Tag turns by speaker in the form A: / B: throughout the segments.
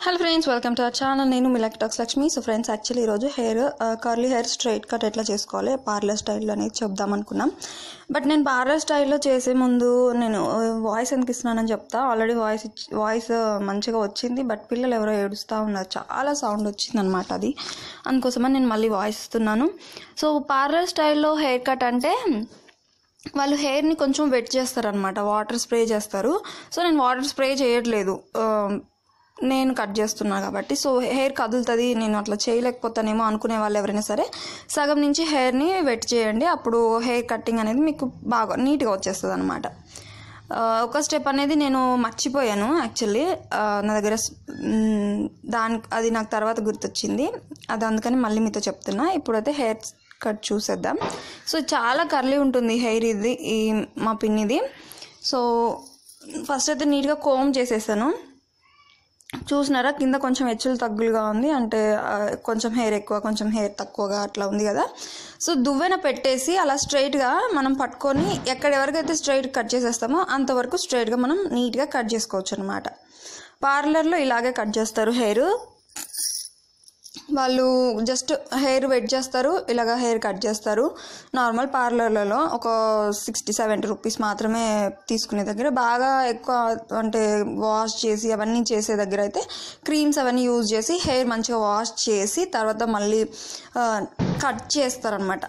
A: hello friends welcome to our channel నేను మిలక్ talks Lakshmi so friends actually ఈరోజు hair curly hair straight cut ఎట్లా చేసుకోవాలి పార్లర్ స్టైల్లో అనేది చెప్దాం అనుకున్నాం బట్ నేను పార్లర్ స్టైల్లో చేసే ముందు నేను వాయిస్ ఎందుకు ఇస్తున్నానని చెప్తా ఆల్రెడీ వాయిస్ వాయిస్ మంచిగా వచ్చింది బట్ పిల్లలు ఎవరో ఏడుస్తూ ఉన్నారు చాలా సౌండ్ వచ్చిందనమాట అది అందుకోసమని నేను మళ్ళీ వాయిస్ ఇస్తున్నాను సో పార్లర్ స్టైల్లో హెయిర్ కట్ అంటే వాళ్ళు హెయిర్ని కొంచెం వెట్ చేస్తారనమాట వాటర్ స్ప్రే చేస్తారు సో నేను వాటర్ స్ప్రే చేయట్లేదు ఆ, నేను కట్ చేస్తున్నా కాబట్టి సో హెయిర్ కదులుతుంది నేను అట్లా చేయలేకపోతానేమో అనుకునే వాళ్ళు ఎవరైనా సరే సగం నుంచి హెయిర్ని వెట్ చేయండి అప్పుడు హెయిర్ కటింగ్ అనేది మీకు బాగా నీట్గా వచ్చేస్తుంది అనమాట ఒక స్టెప్ అనేది నేను మర్చిపోయాను యాక్చువల్లీ నా దగ్గర స్- మ్, దాని అది నాకు తర్వాత గుర్తొచ్చింది అది అందుకని మళ్ళీ మీతో చెప్తున్నా ఇప్పుడైతే హెయిర్ కట్ చూసేద్దాం సో చాలా కర్లీ ఉంటుంది హెయిర్ ఇది ఈ మా పిన్నిది సో ఫస్ట్ అయితే నీట్గా కోమ్ చేసేసాను చూసినారా కింద కొంచెం హెచ్చులు తగ్గులుగా ఉంది అంటే ఆ, కొంచెం హెయిర్ ఎక్కువ కొంచెం హెయిర్ తక్కువగా అట్లా ఉంది కదా సో దువ్వెన పెట్టేసి అలా స్ట్రైట్గా మనం పట్టుకొని ఎక్కడ ఎవరికైతే స్ట్రైట్ కట్ చేసేస్తామో అంతవరకు స్ట్రైట్గా మనం నీట్గా కట్ చేసుకోవచ్చు అనమాట పార్లర్లో ఇలాగే కట్ చేస్తారు హెయిర్ వాళ్ళు జస్ట్ హెయిర్ వెట్ చేస్తారు ఇలాగ హెయిర్ కట్ చేస్తారు నార్మల్ పార్లర్లలో ఒక సిక్స్టీ సెవెంటీ రూపీస్ మాత్రమే తీసుకునే దగ్గర బాగా ఎక్కువ అంటే వాష్ చేసి అవన్నీ చేసే దగ్గర అయితే క్రీమ్స్ అవన్నీ యూజ్ చేసి హెయిర్ మంచిగా వాష్ చేసి తర్వాత మళ్ళీ ఆ, కట్ చేస్తారనమాట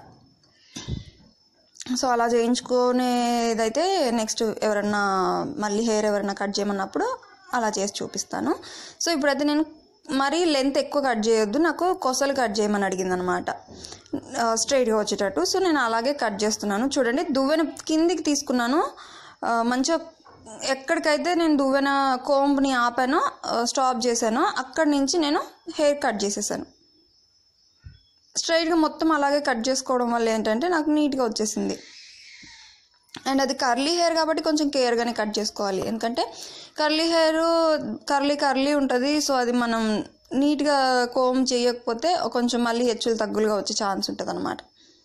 A: సో అలా చేయించుకునేదైతే నెక్స్ట్ ఎవరన్నా మళ్ళీ హెయిర్ ఎవరైనా కట్ చేయమన్నప్పుడు అలా చేసి చూపిస్తాను సో ఇప్పుడైతే నేను మరీ లెంత్ ఎక్కువ కట్ చేయొద్దు నాకు కొసలు కట్ చేయమని అడిగింది అనమాట స్ట్రైట్గా వచ్చేటట్టు సో నేను అలాగే కట్ చేస్తున్నాను చూడండి దువ్వెన కిందికి తీసుకున్నాను ఆ, మంచిగా ఎక్కడికైతే నేను దువ్వెన కోంబ్ని ఆపానో స్టాప్ చేశానో అక్కడి నుంచి నేను హెయిర్ కట్ చేసేసాను స్ట్రైట్గా మొత్తం అలాగే కట్ చేసుకోవడం వల్ల ఏంటంటే నాకు నీట్గా వచ్చేసింది అండ్ అది కర్లీ హెయిర్ కాబట్టి కొంచెం కేర్గానే కట్ చేసుకోవాలి ఎందుకంటే కర్లీ హెయిర్ కర్లీ కర్లీ ఉంటుంది సో అది మనం నీట్గా కోమ్ చేయకపోతే కొంచెం మళ్ళీ హెచ్చులు తగ్గులుగా వచ్చే ఛాన్స్ ఉంటుంది అనమాట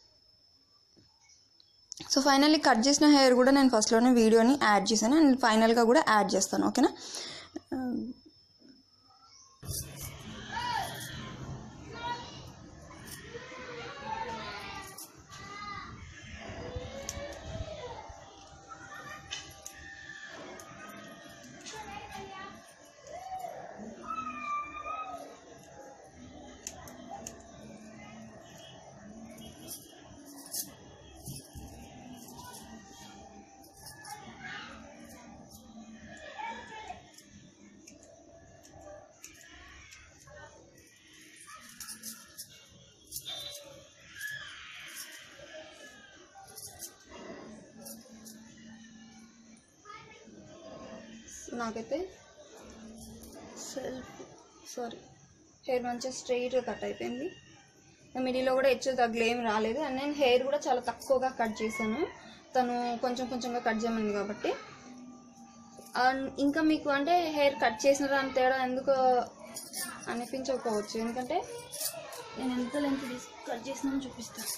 A: సో ఫైనల్లీ కట్ చేసిన హెయిర్ కూడా నేను ఫస్ట్లోనే వీడియోని యాడ్ చేశాను అండ్ ఫైనల్గా కూడా యాడ్ చేస్తాను ఓకేనా సో నాకైతే సెల్ఫ్ సారీ హెయిర్ మంచిగా స్ట్రైట్గా కట్ అయిపోయింది మిడిలో కూడా హెచ్చులు తగ్గులు ఏమి రాలేదు అండ్ నేను హెయిర్ కూడా చాలా తక్కువగా కట్ చేశాను తను కొంచెం కొంచెంగా కట్ చేయమంది కాబట్టి అండ్ ఇంకా మీకు అంటే హెయిర్ కట్ చేసిన దాని తేడా ఎందుకు అనిపించకపోవచ్చు ఎందుకంటే నేను ఎంత లెంత్ తీసి కట్ చేసినాను చూపిస్తాను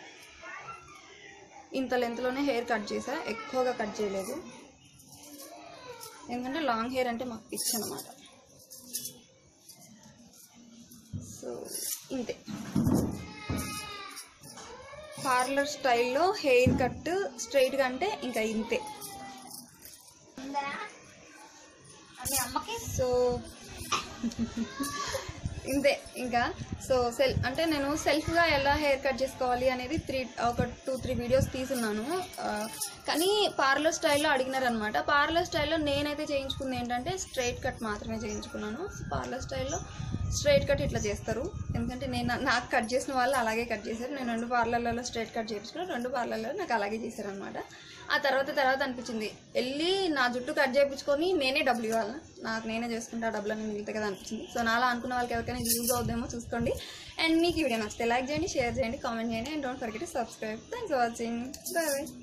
A: ఇంత లెంత్లోనే హెయిర్ కట్ చేసా ఎక్కువగా కట్ చేయలేదు ఎందుకంటే లాంగ్ హెయిర్ అంటే మాకు పిచ్చి అనమాట సో ఇంతే పార్లర్ స్టైల్లో హెయిర్ కట్ స్ట్రైట్గా అంటే ఇంకా ఇంతే సో ఇంతే ఇంకా సో సెల్ అంటే నేను సెల్ఫ్గా ఎలా హెయిర్ కట్ చేసుకోవాలి అనేది త్రీ ఒక టూ త్రీ వీడియోస్ తీసున్నాను ఆ, కానీ పార్లర్ స్టైల్లో అడిగినారనమాట పార్లర్ స్టైల్లో నేనైతే చేయించుకుంది ఏంటంటే స్ట్రైట్ కట్ మాత్రమే చేయించుకున్నాను పార్లర్ స్టైల్లో స్ట్రైట్ కట్ ఇట్లా చేస్తారు ఎందుకంటే నేను నాకు కట్ చేసిన వాళ్ళు అలాగే కట్ చేశారు నేను రెండు పార్లర్లలో స్ట్రైట్ కట్ చేయించుకున్నాను రెండు పార్లర్లలో నాకు అలాగే చేశారనమాట ఆ తర్వాత తర్వాత అనిపించింది వెళ్ళి నా జుట్టు కట్ చేయించుకొని నేనే డబ్బులు ఇవ్వాలి నాకు నేనే చేసుకుంటే ఆ డబ్బులు అనేది మిగతా కదా అనిపించింది సో నాలా అనుకున్న వాళ్ళకి ఎవరికైనా యూజ్ అవుద్దేమో చూసుకోండి అండ్ మీకు ఈ వీడియో నచ్చితే లైక్ చేయండి షేర్ చేయండి కామెంట్ చేయండి and don't forget subscribe thanks for watching bye bye